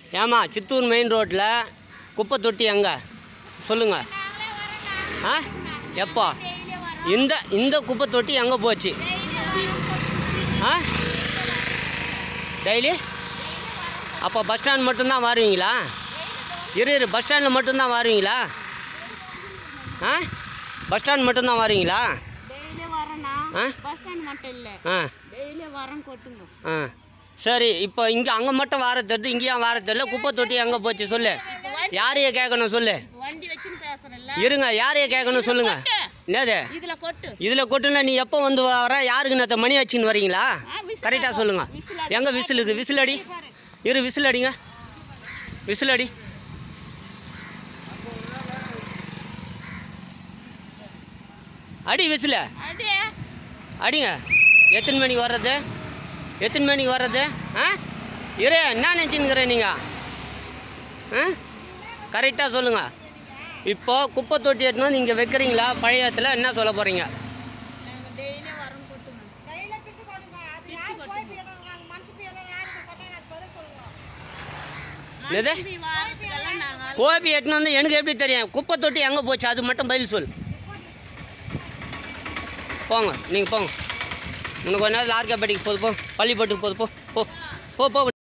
ஏம்மா சித்தூர் மெயின் ரோட்டில் குப்பை தொட்டி எங்கே சொல்லுங்கள் ஆ எப்போ இந்த இந்த குப்பை தொட்டி எங்கே போச்சு ஆ டெய்லி அப்போ பஸ் ஸ்டாண்ட் மட்டும்தான் வருவீங்களா இரு இரு பஸ் ஸ்டாண்டில் மட்டும்தான் வருவீங்களா ஆ பஸ் ஸ்டாண்ட் மட்டும்தான் வருவீங்களா டெய்லி வரேண்ணா ஆ? பஸ் ஸ்டாண்ட் மட்டும் இல்லை ஆ டெய்லி வரேன் கொட்டுங்க ஆ சரி இப்போ இங்கே அங்கே மட்டும் வார தெரியுது இங்கேயும் வார தெரியல குப்பை தொட்டி எங்கே போச்சு சொல்லு யாரையே கேட்கணும் சொல்லு வண்டி வச்சுன்னு பேசுறேன்ல இருங்க யாரையே கேட்கணும் சொல்லுங்க என்னது இதுல கொட்டு இதில் கொட்டுனா நீ எப்போ வந்து வர யாருக்கு நேற்று மணி வச்சுன்னு வரீங்களா ஆ, whistle கரெக்டாக அடி. சொல்லுங்க whistle அடி. எங்கே விசில் இருக்குது விசில் அடி இரு விசில் அடிங்க விசில் அடி அடி விசில் அடி அடிங்க எத்தனை மணிக்கு வர்றது எத்தனை மணிக்கு வர்றது ஆ இரு என்ன நினச்சின்னுக்கிற நீங்கள் ஆ கரெக்டாக சொல்லுங்கள் இப்போ குப்பை தொட்டி எடுத்துன்னு வந்து இங்கே வைக்கிறீங்களா பழைய இடத்துல என்ன சொல்ல போகிறீங்க நாங்கள் டெய்லி வரேன் கொட்டுங்க என்னது மனுஷி வாரத்துக்கெல்லாம் நாங்கள் கோபி எட்டுன்னு வந்து எனக்கு எப்படி தெரியும் குப்பை தொட்டி எங்கே போச்சு அது மட்டும் பதில் சொல் போங்க நீங்கள் போங்க உனக்கு கொஞ்ச நேரம் லார்க்கா படிக்க போது போ பள்ளிப்பட்டுக்கு போது போ போ போ போ